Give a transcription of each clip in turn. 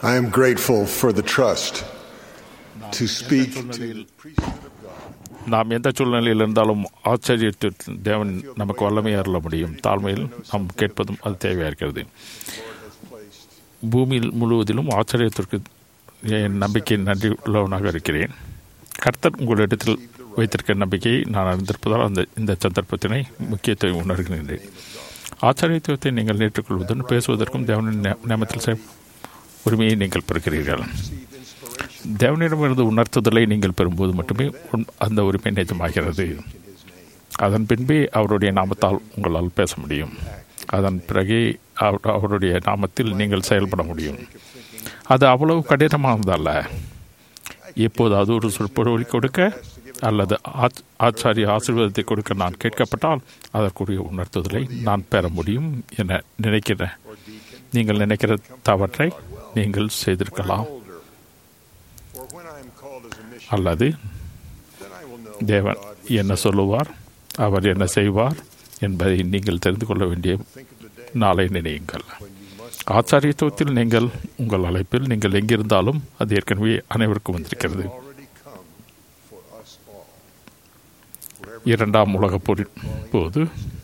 I am grateful for the trust to speak to சூழ்நிலையில் the priesthood of God. நாம் எந்த சூழ்நிலையில் இருந்தாலும் ஆச்சரியத்தில் தேவன் நமக்கு வல்லமையை அருள முடியும் தாழ்மையில் நாம் கேட்பதும் அது தேவையாக இருக்கிறது Lord has placed பூமியில் முழுவதிலும் ஆச்சரியத்திற்கு என் நம்பிக்கை நன்றி உள்ளவனாக இருக்கிறேன் கர்த்தர் உங்களிடத்தில் வைத்திருக்கிற நம்பிக்கையை நான் அறிந்திருப்பதால் அந்த இந்த சந்தர்ப்பத்தினை முக்கியத்துவம் உணர்கின்றேன் ஆச்சரியத்துவத்தை நீங்கள் ஏற்றுக்கொள்வதுடன் பேசுவதற்கும் தேவனின் நே- நேமத்தில் செய்- உரிமையை நீங்கள் பெறுகிறீர்கள் receive inspiration தேவனிடமிருந்து உணர்த்துதலை நீங்கள் பெறும்போது மட்டுமே உன்- அந்த உரிமை நிஜமாகிறது in His name. அதன் பின்பே அவருடைய நாமத்தால் உங்களால் பேச முடியும் அதன் பிறகே அவர்- அவருடைய நாமத்தில் நீங்கள் செயல்பட முடியும் அது அவ்வளவு கடினமானதல்ல எப்போதாவது ஒரு சொற்பொழிவை கொடுக்க அல்லது ஆச்- ஆச்சாரிய ஆசீர்வாதத்தை கொடுக்க நான் கேட்கப்பட்டால் அதற்குரிய உணர்த்துதலை நான் பெற முடியும் என நினைக்கிறேன் நீங்கள் நினைக்கிற தவற்றை நீங்கள் செய்திருக்கலாம் Older, or when I am called as a missionary, அல்லது then I will know தேவன் God will என்ன சொல்லுவார் அவர் என்ன செய்வார் என்பதை நீங்கள் தெரிந்து கொள்ள வேண்டிய think of the day நாளை நினையுங்கள் when you must ஆச்சாரியத்துவத்தில் நீங்கள் உங்கள் அழைப்பில் நீங்கள் எங்கிருந்தாலும் அது ஏற்கனவே அனைவருக்கும் வந்திருக்கிறது already come for us all. Wherever இரண்டாம் உலகப் போரின் போது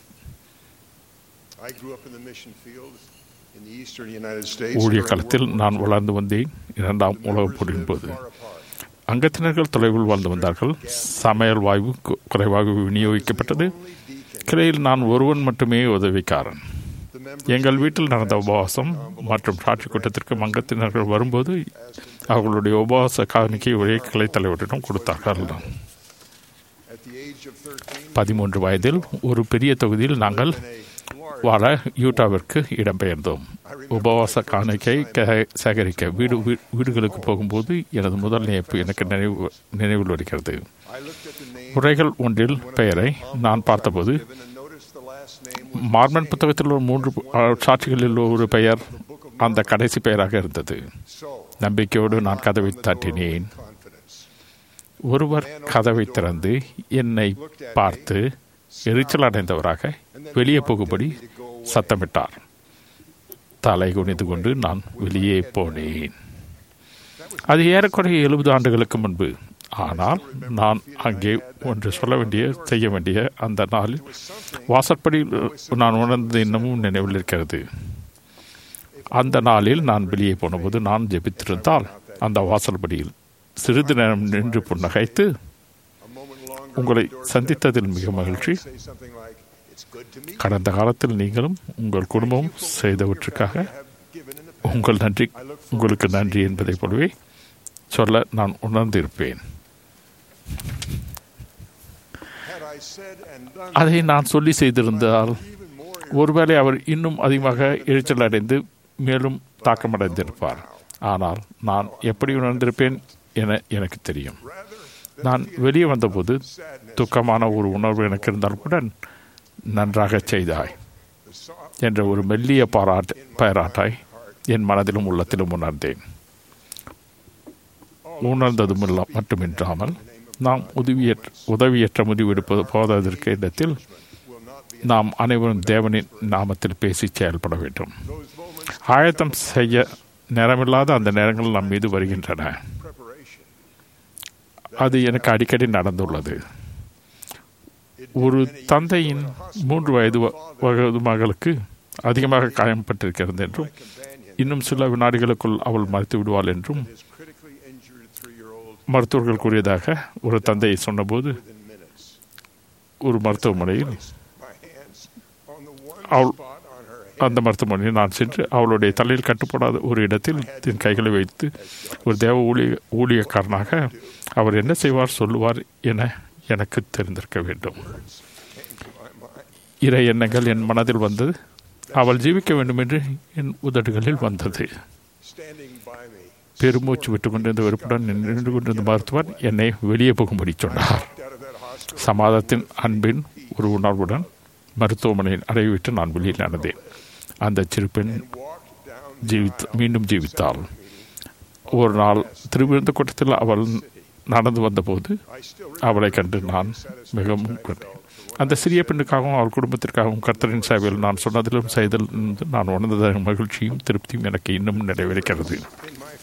I grew up in the mission fields in the eastern United States. ஊழிய during காலத்தில் World War நான் வளர்ந்து வந்தேன் இரண்டாம் II. உலகப் Members போரின் lived போது far apart. அங்கத்தினர்கள் தொலைவில் வாழ்ந்து வந்தார்கள் சமையல் வாயு கு- குறைவாக விநியோகிக்கப்பட்டது Only deacon, கிளையில் நான் ஒருவன் மட்டுமே உதவிக்காரன் the members எங்கள் வீட்டில் நடந்த உபவாசம் மற்றும் சாட்சி கூட்டத்திற்கு மங்கத்தினர்கள் வரும்போது அவர்களுடைய உபவாச காணிக்கை ஒரே கிளை தலைவரிடம் கொடுத்தார்கள் at the age of 13 பதிமூன்று வயதில் ஒரு பெரிய தொகுதியில் நாங்கள் in a large வாழ யூட்டாவிற்கு இடம்பெயர்ந்தோம் உபவாச காணிக்கை க- சேகரிக்க வீடு வீ- வீடுகளுக்கு போகும்போது எனது முதல் நினைப்பு எனக்கு நினைவு நினைவில் வருகிறது I looked at the name உரைகள் ஒன்றில் பெயரை நான் பார்த்தபோது given and noticed the last name was Mormon புத்தகத்தில் ஒரு மூன்று அஹ், சாட்சிகளில் ஒரு பெயர் அந்த கடைசி பெயராக இருந்தது so நம்பிக்கையோடு நான் கதவை தட்டினேன் confidence. ஒருவர் கதவை திறந்து என்னை பார்த்து எரிச்சல் அடைந்தவராக வெளியே போகும்படி சத்தமிட்டார் தலை குனிந்து கொண்டு நான் வெளியே போனேன் அது ஏறக்குறைய எழுபது ஆண்டுகளுக்கு முன்பு ஆனால் நான் அங்கே ஒன்று சொல்ல வேண்டிய செய்ய வேண்டிய அந்த நாளில் வாசற்படி நான் உணர்ந்தது இன்னமும் நினைவில் இருக்கிறது அந்த நாளில் நான் வெளியே போனபோது நான் ஜெபித்திருந்தால் அந்த வாசல்படியில் சிறிது நேரம் நின்று புன்னகைத்து A moment longer உங்களை door சந்தித்ததில் மிக மகிழ்ச்சி say something like, It's good to meet you. கடந்த காலத்தில் நீங்களும் உங்கள் குடும்பமும் செய்தவற்றுக்காக have given in the past. உங்கள் நன்றி உங்களுக்கு நன்றி என்பதைப் போலவே சொல்ல நான் உணர்ந்திருப்பேன் Had I said and done அதை நான் சொல்லி செய்திருந்தால் even more ஒருவேளை அவர் இன்னும் அதிகமாக எரிச்சல் அடைந்து மேலும் தாக்கமடைந்திருப்பார் ஆனால் நான் எப்படி உணர்ந்திருப்பேன் என எனக்கு தெரியும் rather நான் வெளியே வந்தபோது துக்கமான ஒரு உணர்வு எனக்கு இருந்தால் கூட நன்றாக செய்தாய் the soft என்ற ஒரு மெல்லிய பாராட்டு பாராட்டாய் என் மனதிலும் உள்ளத்திலும் உணர்ந்தேன் உணர்ந்ததும் இல்ல மட்டுமின்றாமல் நாம் உதவியற்ற உதவியற்ற முடிவெடுப்பது போவதற்கு இடத்தில் will not be நாம் அனைவரும் தேவனின் நாமத்தில் பேசி செயல்பட வேண்டும் those moments ஆயத்தம் செய்ய நேரமில்லாத அந்த நேரங்கள் நம் மீது வருகின்றன preparation. அது எனக்கு அடிக்கடி நடந்துள்ளது ஒரு தந்தையின் மூன்று வயது வ- வயது மகளுக்கு அதிகமாக காயம்பட்டிருக்கிறது என்றும் Companion இன்னும் சில வினாடிகளுக்குள் அவள் மறைத்து விடுவாள் என்றும் is critically injured three-year-old மருத்துவர்கள் கூறியதாக ஒரு தந்தை சொன்னபோது within minutes. ஒரு மருத்துவமனையில் My hands on the one அவள் spot on her head. அந்த மருத்துவமனையில் நான் சென்று அவளுடைய தலையில் கட்டுப்படாத ஒரு இடத்தில் என் கைகளை வைத்து ஒரு தேவ ஊழிய ஊழியக்காரனாக அவர் என்ன செய்வார் சொல்லுவார் என எனக்கு தெரிந்திருக்க வேண்டும் came to my mind. இறை எண்ணங்கள் என் மனதில் வந்தது அவள் ஜீவிக்க வேண்டும் என்று என் உதடுகளில் வந்தது Standing by me, பெருமூச்சு விட்டுக் கொண்டிருந்த வெறுப்புடன் நின்று கொண்டிருந்த மருத்துவர் என்னை வெளியே போகும்படி சொன்னார் out of that hospital, சமாதத்தின் அன்பின் ஒரு உணர்வுடன் மருத்துவமனையின் அறையை விட்டு நான் வெளியில் நடந்தேன் அந்த சிறு பெண் walked down ஜீவித் மீண்டும் ஜீவித்தாள் ஒரு நாள் திருவிருந்த கூட்டத்தில் அவள் நடந்து வந்தபோது I still அவளை கண்டு நான் மிகவும் கொண்டேன் அந்த சிறிய பெண்ணுக்காகவும் அவள் குடும்பத்திற்காகவும் கர்த்தரின் சேவையில் நான் சொன்னதிலும் செய்தல் நான் உணர்ந்த மகிழ்ச்சியும் திருப்தியும் எனக்கு இன்னும் நிறைவேறுகிறது in my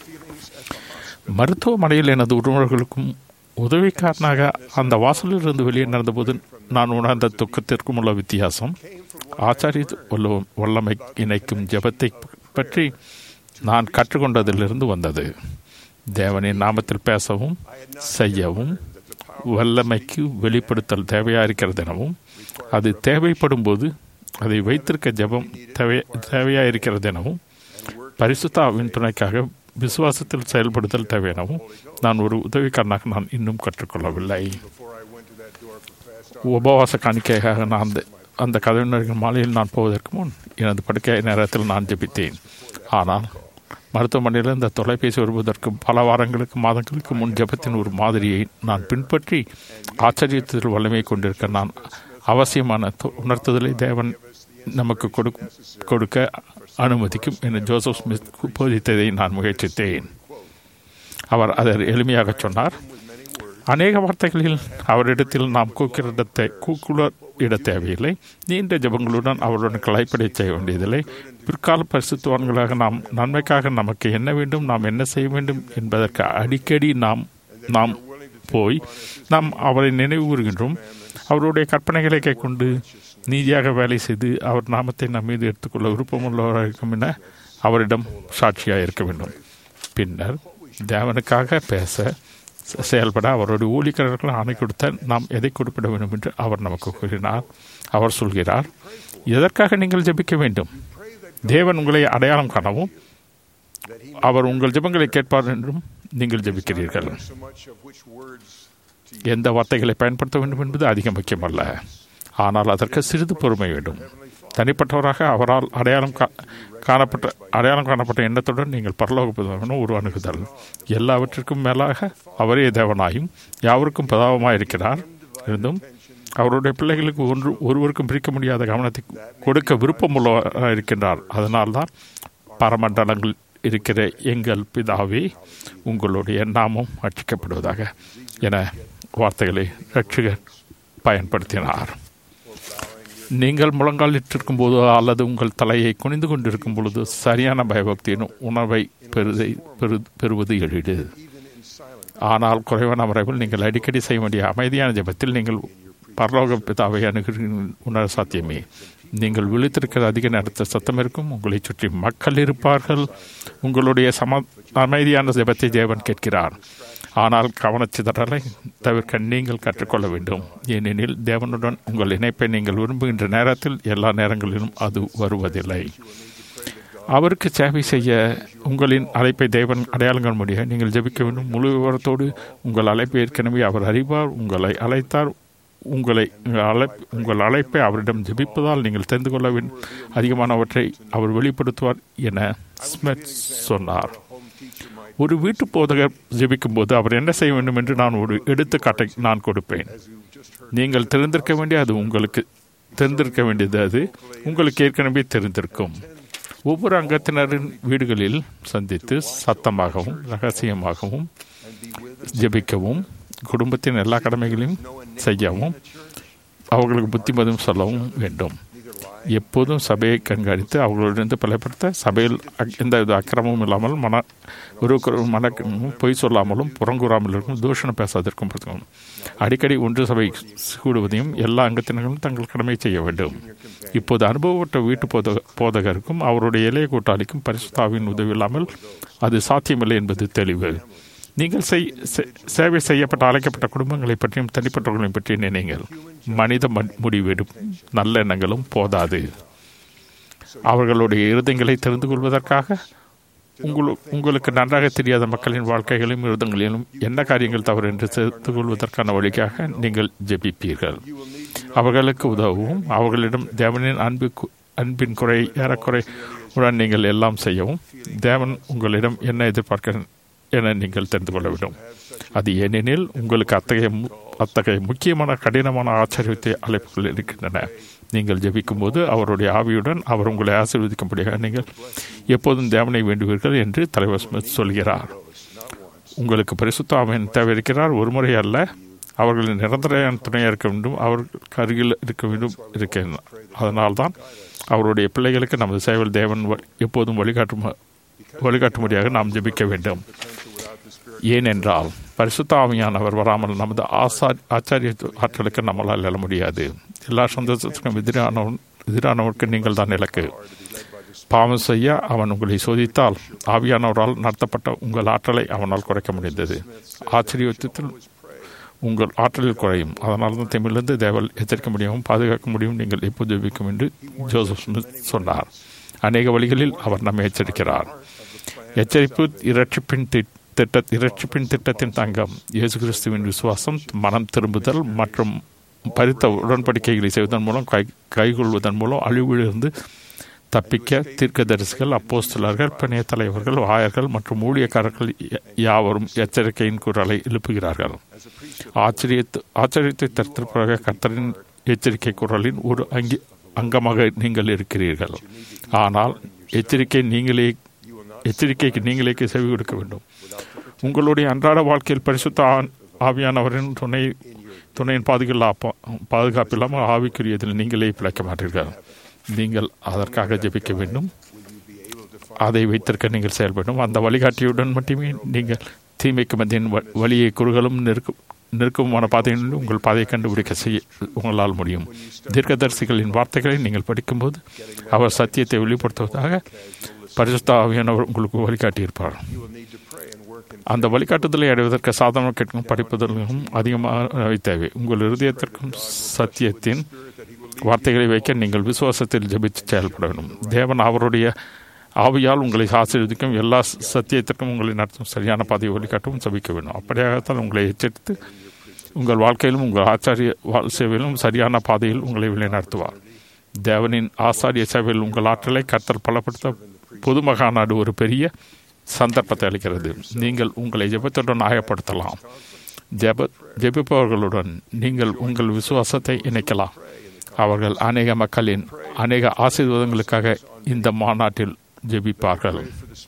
மருத்துவமனையில் எனது உறவினர்களுக்கும் உதவிக்காரனாக அந்த வாசலில் இருந்து வெளியே நடந்தபோது நான் உணர்ந்த துக்கத்திற்கும் உள்ள வித்தியாசம் ஆச்சாரிய வல்ல- வல்லமை இணைக்கும் ஜெபத்தை பற்றி நான் கற்றுக்கொண்டதிலிருந்து வந்தது தேவனின் நாமத்தில் பேசவும் செய்யவும் வல்லமைக்கு வெளிப்படுத்தல் தேவையா இருக்கிறது எனவும் அது தேவைப்படும் போது அதை வைத்திருக்க ஜெபம் தேவை தேவையா இருக்கிறது எனவும் பரிசுத்தாவின் துணைக்காக விசுவாசத்தில் செயல்படுதல் தேவை எனவும் நான் ஒரு உதவிக்காரனாக நான் இன்னும் கற்றுக்கொள்ளவில்லை before I went to that door for fast உபவாச காணிக்கையாக நான் அந்த அந்த கதவினர்கள் மாலையில் நான் போவதற்கு முன் எனது படுக்கை நேரத்தில் நான் ஜெபித்தேன் ஆனால் மருத்துவமனையில் இந்த தொலைபேசி வருவதற்கு பல வாரங்களுக்கு மாதங்களுக்கு முன் ஜெபத்தின் ஒரு மாதிரியை நான் பின்பற்றி ஆச்சரியத்தில் வல்லமை கொண்டிருக்க நான் அவசியமான து- உணர்த்துதலை தேவன் நமக்கு கொடுக்க கொடுக்க அனுமதிக்கும் என ஜோசப் ஸ்மித் போதித்ததை நான் முயற்சித்தேன் அவர் அதை எளிமையாக சொன்னார் அநேக வார்த்தைகளில் அவரிடத்தில் நாம் கூக்கிரிடத்தை கூக்குல இட தேவையில்லை நீண்ட ஜெபங்களுடன் அவருடன் கலைப்படை செய்ய வேண்டியதில்லை பிற்கால பரிசுத்துவான்களாக நாம் நன்மைக்காக நமக்கு என்ன வேண்டும் நாம் என்ன செய்ய வேண்டும் என்பதற்கு அடிக்கடி நாம் நாம் போய் நாம் அவரை நினைவு கூறுகின்றோம் அவருடைய கற்பனைகளை கைக்கொண்டு நீதியாக வேலை செய்து அவர் நாமத்தை நம் மீது எடுத்துக்கொள்ள விருப்பமுள்ளவராக இருக்கும் என அவரிடம் சாட்சியாக இருக்க வேண்டும் பின்னர் தேவனுக்காக பேச செ- செயல்பட அவருடைய ஊழியர்கள் ஆணை கொடுத்த நாம் எதை குறிப்பிட வேண்டும் என்று அவர் நமக்கு கூறினார் அவர் சொல்கிறார் எதற்காக நீங்கள் ஜெபிக்க வேண்டும் தேவன் உங்களை அடையாளம் காணவும் அவர் உங்கள் ஜெபங்களை கேட்பார் என்றும் நீங்கள் ஜெபிக்கிறீர்கள் so much of which words to எந்த வார்த்தைகளை பயன்படுத்த வேண்டும் என்பது அதிக முக்கியமல்ல ஆனால் அதற்கு சிறிது பொறுமை வேண்டும் தனிப்பட்டவராக அவரால் அடையாளம் கா- காணப்பட்ட அடையாளம் காணப்பட்ட எண்ணத்துடன் நீங்கள் பரலோக பிதாவினும் ஒரு அணுகுதல் எல்லாவற்றிற்கும் மேலாக அவரே தேவனாயும் யாவருக்கும் பிதாவுமாய் இருக்கிறார் இருந்தும் அவருடைய பிள்ளைகளுக்கு ஒன்று ஒருவருக்கும் பிரிக்க முடியாத கவனத்தை கொடுக்க விருப்பமுள்ளவராக இருக்கின்றார் அதனால்தான் பரமண்டலங்கள் இருக்கிற எங்கள் பிதாவே உங்களுடைய நாமம் அர்ச்சிக்கப்படுவதாக என வார்த்தைகளை ரட்சகர் பயன்படுத்தினார் நீங்கள் முழங்காலிட்டிருக்கும் போது அல்லது உங்கள் தலையை குனிந்து கொண்டிருக்கும் பொழுது சரியான பயபக்தியின் உணர்வை பெறுதை பெறு பெறுவது எளிது ஆனால் குறைவான முறையில் நீங்கள் அடிக்கடி செய்ய வேண்டிய அமைதியான ஜெபத்தில் நீங்கள் பரலோக பிதாவை அணுகிறீர்கள் உணர சாத்தியமே நீங்கள் விழித்திருக்கிற அதிக நேரத்தில் சத்தம் இருக்கும் உங்களை சுற்றி மக்கள் இருப்பார்கள் உங்களுடைய சம அமைதியான ஜெபத்தை தேவன் கேட்கிறார் ஆனால் கவனச்சிதறலை தவிர்க்க நீங்கள் கற்றுக்கொள்ள வேண்டும் ஏனெனில் தேவனுடன் உங்கள் இணைப்பை நீங்கள் விரும்புகின்ற நேரத்தில் எல்லா நேரங்களிலும் அது வருவதில்லை அவருக்கு சேவை செய்ய உங்களின் அழைப்பை தேவன் அடையாளங்கள் முடிய நீங்கள் ஜெபிக்க வேண்டும் முழு விவரத்தோடு உங்கள் அழைப்பை ஏற்கனவே அவர் அறிவார் உங்களை அழைத்தார் உங்களை உங்கள் அழைப் உங்கள் அழைப்பை அவரிடம் ஜெபிப்பதால் நீங்கள் தெரிந்து கொள்ள வேண்டும் அதிகமானவற்றை அவர் வெளிப்படுத்துவார் என ஸ்மித் சொன்னார் ஒரு வீட்டு போதகர் ஜெபிக்கும் போது அவர் என்ன செய்ய வேண்டும் என்று நான் ஒரு எடுத்துக்காட்டை நான் கொடுப்பேன் நீங்கள் தெரிந்திருக்க வேண்டிய அது உங்களுக்கு தெரிந்திருக்க வேண்டியது அது உங்களுக்கு ஏற்கனவே தெரிந்திருக்கும் ஒவ்வொரு அங்கத்தினரின் வீடுகளில் சந்தித்து சத்தமாகவும் ரகசியமாகவும் ஜெபிக்கவும் குடும்பத்தின் எல்லா கடமைகளையும் செய்யவும் அவர்களுக்கு புத்திமதம் சொல்லவும் வேண்டும் எப்போதும் சபையை கண்காணித்து அவர்களிடந்து பலப்படுத்த சபையில் அக்- எந்த வித அக்கிரமமும் இல்லாமல் மன ஒரு மன பொய் சொல்லாமலும் புறங்கூறாமல் இருக்கும் தூஷணம் பேசாதிருக்கும் பார்த்துக்கணும். அடிக்கடி ஒன்று சபை கூடுவதையும் எல்லா அங்கத்தினர்களும் தங்கள் கடமையை செய்ய வேண்டும் இப்போது அனுபவப்பட்ட வீட்டு போதக போதகருக்கும் அவருடைய இளைய கூட்டாளிக்கும் பரிசுத்தாவின் உதவி இல்லாமல் அது சாத்தியமில்லை என்பது தெளிவு நீங்கள் செய்- செ- சேவை செய்யப்பட்ட அழைக்கப்பட்ட குடும்பங்களை பற்றியும் தனிப்பட்டவர்களையும் பற்றி நினைங்கள் மனித ம- முடிவெடும் நல்ல எண்ணங்களும் போதாது அவர்களுடைய இருதயங்களை தெரிந்து கொள்வதற்காக உங்களு உங்களுக்கு நன்றாக தெரியாத மக்களின் வாழ்க்கைகளையும் இருதங்களிலும் என்ன காரியங்கள் தவறு என்று தெரிந்து கொள்வதற்கான வழிக்காக நீங்கள் ஜெபிப்பீர்கள் அவர்களுக்கு உதவவும் அவர்களிடம் தேவனின் அன்பு கு- அன்பின் குறை ஏறக்குறை உடன் நீங்கள் எல்லாம் செய்யவும் தேவன் உங்களிடம் என்ன எதிர்பார்க்க என நீங்கள் தெரிந்து கொள்ள வேண்டும் அது ஏனெனில் உங்களுக்கு அத்தகைய மு- அத்தகைய முக்கியமான கடினமான ஆச்சரியத்தை அழைப்புகள் இருக்கின்றன நீங்கள் ஜெபிக்கும் போது அவருடைய ஆவியுடன் அவர் உங்களை ஆசீர்வதிக்கும்படியாக நீங்கள் எப்போதும் தேவனை வேண்டுவீர்கள் என்று தலைவர் ஸ்மித் சொல்கிறார் உங்களுக்கு பரிசுத்த ஆவியின் தேவை இருக்கிறார் ஒரு முறை அல்ல அவர்களின் நிரந்தர துணையாக இருக்க வேண்டும் அவர்களுக்கு அருகில் இருக்க வேண்டும் இருக்க அதனால்தான் அவருடைய பிள்ளைகளுக்கு நமது சேவல் தேவன் வ- எப்போதும் வழிகாட்டும் வழிகாட்டும்படியாக நாம் ஜெபிக்க வேண்டும் ஏனென்றால் பரிசுத்த ஆவியானவர் வராமல் நமது ஆசா ஆச்சாரிய ஆற்றலுக்கு நம்மளால் எழ முடியாது எல்லா சந்தோஷத்துக்கும் எதிரானவன் எதிரானவருக்கு நீங்கள் தான் இலக்கு பாவம் செய்ய அவன் உங்களை சோதித்தால் ஆவியானவரால் நடத்தப்பட்ட உங்கள் ஆற்றலை அவனால் குறைக்க முடிந்தது ஆச்சரியத்தில் உங்கள் ஆற்றலில் குறையும் அதனால் தான் தமிழிலிருந்து தேவல் எச்சரிக்க முடியும் பாதுகாக்க முடியும் நீங்கள் எப்போது ஜெபிக்கும் என்று ஜோசப் ஸ்மித் சொன்னார் அநேக வழிகளில் அவர் நம்மை எச்சரிக்கிறார் எச்சரிப்பு இரட்சிப்பின் திட்ட இரட்சிப்பின் திட்டத்தின் தங்கம் இயேசு கிறிஸ்துவின் விசுவாசம் மனம் திரும்புதல் மற்றும் பரித்த உடன்படிக்கைகளை செய்வதன் மூலம் கை கைகொள்வதன் மூலம் அழிவிலிருந்து தப்பிக்க தீர்க்கதரிசிகள் அப்போஸ்தலர்கள் பிணைய தலைவர்கள் ஆயர்கள் மற்றும் ஊழியக்காரர்கள் யாவரும் எச்சரிக்கையின் குரலை எழுப்புகிறார்கள் ஆச்சரிய ஆச்சரியத்தை தருத்திருப்பதாக கர்த்தரின் எச்சரிக்கை குரலின் ஒரு அங்கி அங்கமாக நீங்கள் இருக்கிறீர்கள் ஆனால் எச்சரிக்கை நீங்களே எச்சரிக்கைக்கு நீங்களே செவி கொடுக்க வேண்டும் உங்களுடைய அன்றாட வாழ்க்கையில் பரிசுத்த ஆவியானவரின் துணை துணையின் பாதுகாப்பு பாதுகாப்பு இல்லாமல் ஆவிக்குரியதில் நீங்களே பிழைக்க மாட்டீர்கள் நீங்கள் அதற்காக ஜெபிக்க வேண்டும் அதை வைத்திருக்க நீங்கள் செயல்படும் அந்த வழிகாட்டியுடன் மட்டுமே நீங்கள் தீமைக்கு மத்தியின் வழியை குறுகளும் நெருக்கும் நெருக்கமான பாதைகளில் உங்கள் பாதையை கண்டுபிடிக்க செய்ய உங்களால் முடியும் தீர்க்கதரிசிகளின் வார்த்தைகளை நீங்கள் படிக்கும்போது அவர் சத்தியத்தை வெளிப்படுத்துவதாக பரிசுத்த ஆவியானவர் உங்களுக்கு வழிகாட்டியிருப்பார் அந்த வழிகாட்டுதலை அடைவதற்கு சாதனம் கேட்கும் படிப்பதற்கும் அதிகமாக தேவை உங்கள் இருதயத்திற்கும் சத்தியத்தின் வார்த்தைகளை வைக்க நீங்கள் விசுவாசத்தில் ஜபித்து செயல்பட வேண்டும் தேவன் அவருடைய ஆவியால் உங்களை ஆசீர்வதிக்கும் எல்லா சத்தியத்திற்கும் உங்களை நடத்தும் சரியான பாதையை வழிகாட்டவும் சபிக்க வேண்டும் அப்படியாகத்தான் உங்களை எச்சரித்து உங்கள் வாழ்க்கையிலும் உங்கள் ஆச்சாரிய சேவையிலும் சரியான பாதையில் உங்களை வழிநடத்துவார் தேவனின் ஆசாரிய சேவையில் உங்கள் ஆற்றலை கத்தல் பலப்படுத்த பொது மகாநாடு ஒரு பெரிய சந்தர்ப்பத்தை அளிக்கிறது நீங்கள் உங்களை ஜெபத்துடன் ஆயப்படுத்தலாம் ஜெப ஜெபிப்பவர்களுடன் நீங்கள் உங்கள் விசுவாசத்தை இணைக்கலாம் அவர்கள் அநேக மக்களின் அநேக ஆசீர்வாதங்களுக்காக இந்த மாநாட்டில் ஜெபிப்பார்கள்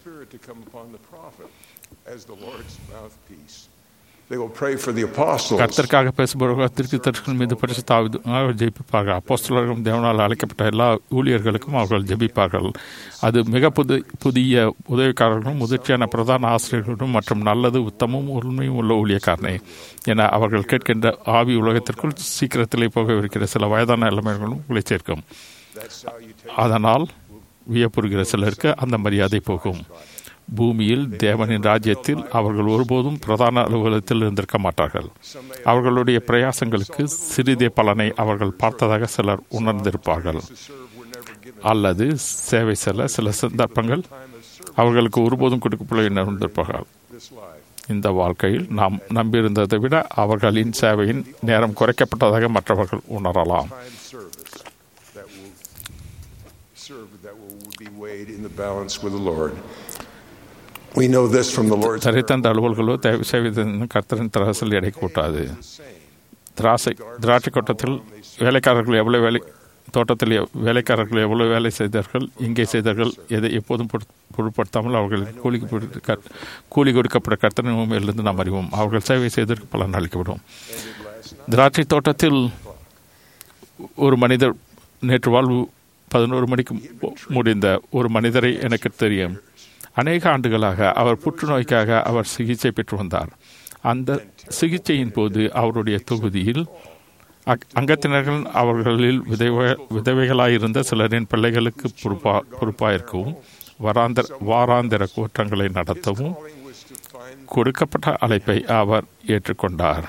கர்த்தருக்காக பேசுபவர்கள் திருக்கு தரிசனம் மீது பரிசுத்தாக ஜெபிப்பார்கள் அப்போஸ்தலர்களும் தேவனால் அழைக்கப்பட்ட எல்லா ஊழியர்களுக்கும் அவர்கள் ஜெபிப்பார்கள் அது மிக புது புதிய உதவிக்காரர்களும் முதிர்ச்சியான பிரதான ஆசிரியர்களும் மற்றும் நல்லது உத்தமும் உண்மையும் உள்ள ஊழியக்காரனே என அவர்கள் கேட்கின்ற ஆவி உலகத்திற்குள் சீக்கிரத்திலே போகவிருக்கிற சில வயதான இளமைகளும் உங்களை சேர்க்கும் அதனால் வியப்புறுகிற சிலருக்கு அந்த மரியாதை போகும் பூமியில் தேவனின் ராஜ்யத்தில் அவர்கள் ஒருபோதும் பிரதான அலுவலகத்தில் இருந்திருக்க மாட்டார்கள் அவர்களுடைய பிரயாசங்களுக்கு சிறிதே பலனை அவர்கள் பார்த்ததாக சிலர் உணர்ந்திருப்பார்கள் அல்லது சேவை செல்ல சில சந்தர்ப்பங்கள் அவர்களுக்கு ஒருபோதும் கொடுக்கப்பட உணர்ந்திருப்பார்கள் இந்த வாழ்க்கையில் நாம் நம்பியிருந்ததை விட அவர்களின் சேவையின் நேரம் குறைக்கப்பட்டதாக மற்றவர்கள் உணரலாம் தரித்தந்த அலுவல்களோ தேவை செய்வதென்று கர்த்தரின் திராசில் எடை கூட்டாது திராசை திராட்சை கோட்டத்தில் வேலைக்காரர்கள் எவ்வளவு வேலை தோட்டத்தில் வேலைக்காரர்கள் எவ்வளவு வேலை செய்தார்கள் இங்கே செய்தார்கள் எதை எப்போதும் பொருட்படுத்தாமல் அவர்களுக்கு கூலிக்கு கூலி கொடுக்கப்பட்ட கர்த்தரின் உண்மையிலிருந்து நாம் அறிவோம் அவர்கள் சேவை செய்ததற்கு பலன் அளிக்கப்படும் திராட்சை தோட்டத்தில் ஒரு மனிதர் நேற்று வாழ்வு பதினோரு மணிக்கு முடிந்த ஒரு மனிதரை எனக்கு தெரியும் அநேக ஆண்டுகளாக அவர் புற்றுநோய்க்காக அவர் சிகிச்சை பெற்று வந்தார் அந்த சிகிச்சையின் போது அவருடைய தொகுதியில் அங்கத்தினர்கள் அவர்களில் விதவை விதவைகளாயிருந்த சிலரின் பிள்ளைகளுக்கு பொறுப்பா பொறுப்பாயிருக்கவும் வராந்தர வாராந்திர கூட்டங்களை நடத்தவும் கொடுக்கப்பட்ட அழைப்பை அவர் ஏற்றுக்கொண்டார்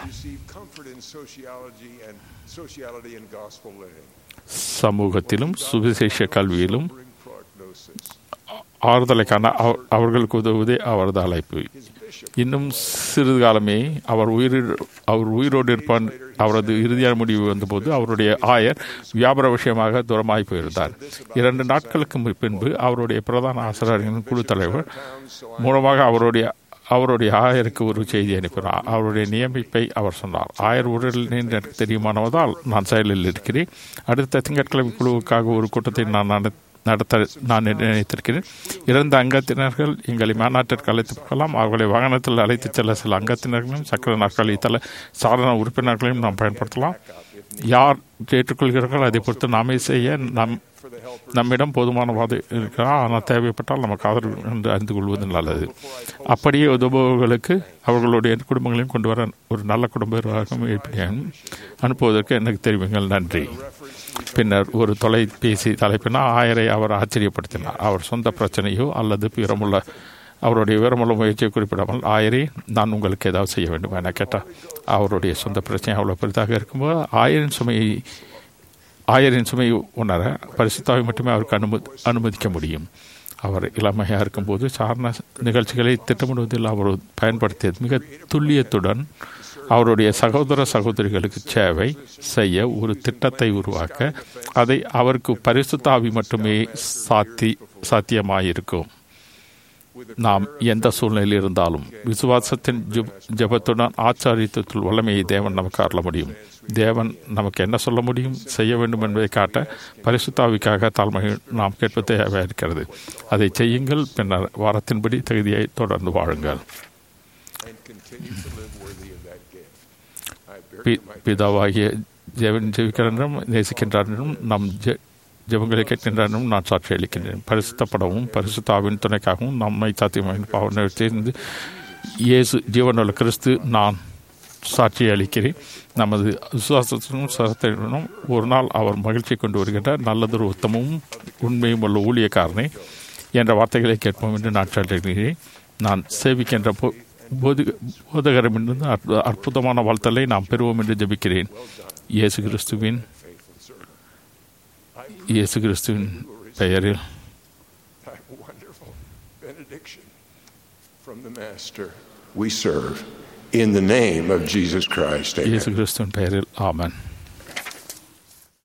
சமூகத்திலும் சுவிசேஷ கல்வியிலும் ஆறுதலைக்கான அவர்களுக்கு உதவுவதே அவரது அழைப்பு இன்னும் சிறிது காலமே அவர் உயிர் அவர் உயிரோடு இருப்பான் அவரது இறுதியான முடிவு வந்தபோது அவருடைய ஆயர் வியாபார விஷயமாக தூரமாகி போயிருந்தார் இரண்டு நாட்களுக்கு பின்பு அவருடைய பிரதான ஆசிரியர்களின் குழு தலைவர் மூலமாக அவருடைய அவருடைய ஆயருக்கு ஒரு செய்தி அனுப்பினார் அவருடைய நியமிப்பை அவர் சொன்னார் ஆயர் உடலில் எனக்கு தெரியுமானவதால் நான் செயலில் இருக்கிறேன் அடுத்த திங்கட்கிழமை குழுவுக்காக ஒரு கூட்டத்தை நான் நடத்த நான் நினைத்திருக்கிறேன் இறந்த அங்கத்தினர்கள் எங்களை மாநாட்டிற்கு அழைத்து போகலாம் அவர்களை வாகனத்தில் அழைத்து செல்ல சில அங்கத்தினர்களையும் சக்கர நாற்காலி தல சாதாரண உறுப்பினர்களையும் நாம் பயன்படுத்தலாம் யார் ஏற்றுக்கொள்கிறார்கள் அதை பொறுத்து நாமே செய்ய நாம் நம்மிடம் போதுமான வாதை இருக்கிறா ஆனால் தேவைப்பட்டால் நமக்கு ஆதரவு என்று அறிந்து கொள்வது நல்லது அப்படியே உதவுபவர்களுக்கு அவர்களுடைய குடும்பங்களையும் கொண்டு வர ஒரு நல்ல குடும்ப நிர்வாகம் அனுப்புவதற்கு எனக்கு தெரிவிங்கள் நன்றி பின்னர் ஒரு தொலைபேசி தலைப்பினால் ஆயரை அவர் ஆச்சரியப்படுத்தினார் அவர் சொந்த பிரச்சனையோ அல்லது பிறமுள்ள அவருடைய விவரமுள்ள முயற்சியை குறிப்பிடாமல் ஆயரே நான் உங்களுக்கு ஏதாவது செய்ய வேண்டும் என கேட்டார் அவருடைய சொந்த பிரச்சனை அவ்வளோ பெரிதாக இருக்கும்போது ஆயரின் சுமையை ஆயரின் சுமையை உணர பரிசுத்தாவை மட்டுமே அவருக்கு அனுமதி அனுமதிக்க முடியும் அவர் இளமையாக இருக்கும்போது சாரண நிகழ்ச்சிகளை திட்டமிடுவதில் அவர் பயன்படுத்தியது மிக துல்லியத்துடன் அவருடைய சகோதர சகோதரிகளுக்கு சேவை செய்ய ஒரு திட்டத்தை உருவாக்க அதை அவருக்கு பரிசுத்தாவி மட்டுமே சாத்தி சாத்தியமாயிருக்கும் நாம் எந்த சூழ்நிலையில் இருந்தாலும் விசுவாசத்தின் ஜபத்துடன் ஆச்சாரியத்துவத்தில் வல்லமையை தேவன் நமக்கு அருள முடியும் தேவன் நமக்கு என்ன சொல்ல முடியும் செய்ய வேண்டும் என்பதை காட்ட பரிசுத்தாவிக்காக தாழ்மை நாம் கேட்பது தேவையாக இருக்கிறது அதை செய்யுங்கள் பின்னர் வாரத்தின்படி தகுதியை தொடர்ந்து வாழுங்கள் பிதாவாகிய ஜெவன் ஜெயிக்கின்றனும் நேசிக்கின்றனும் நம் ஜெபங்களை கேட்கின்றனும் நான் சாட்சி அளிக்கின்றேன் பரிசுத்தப்படவும் பரிசுத்தாவின் துணைக்காகவும் நம்மை சாத்தியமாக பாவனை சேர்ந்து இயேசு ஜீவனுள்ள கிறிஸ்து நான் சாட்சி அளிக்கிறேன் நமது விசுவாசத்தினும் சரத்தினும் ஒரு நாள் அவர் மகிழ்ச்சி கொண்டு வருகின்ற நல்லதொரு உத்தமும் உண்மையும் உள்ள ஊழியக்காரனை என்ற வார்த்தைகளை கேட்போம் என்று நான் சொல்கிறேன் நான் சேவிக்கின்ற போது போதகரமிருந்து அற்புதமான வாழ்த்தலை நாம் பெறுவோம் என்று ஜபிக்கிறேன் இயேசு கிறிஸ்துவின் இயேசு கிறிஸ்துவின் பெயரில் From the Master we serve in the name of Jesus Christ. இயேசு கிறிஸ்துவின் பெயரில் ஆமன்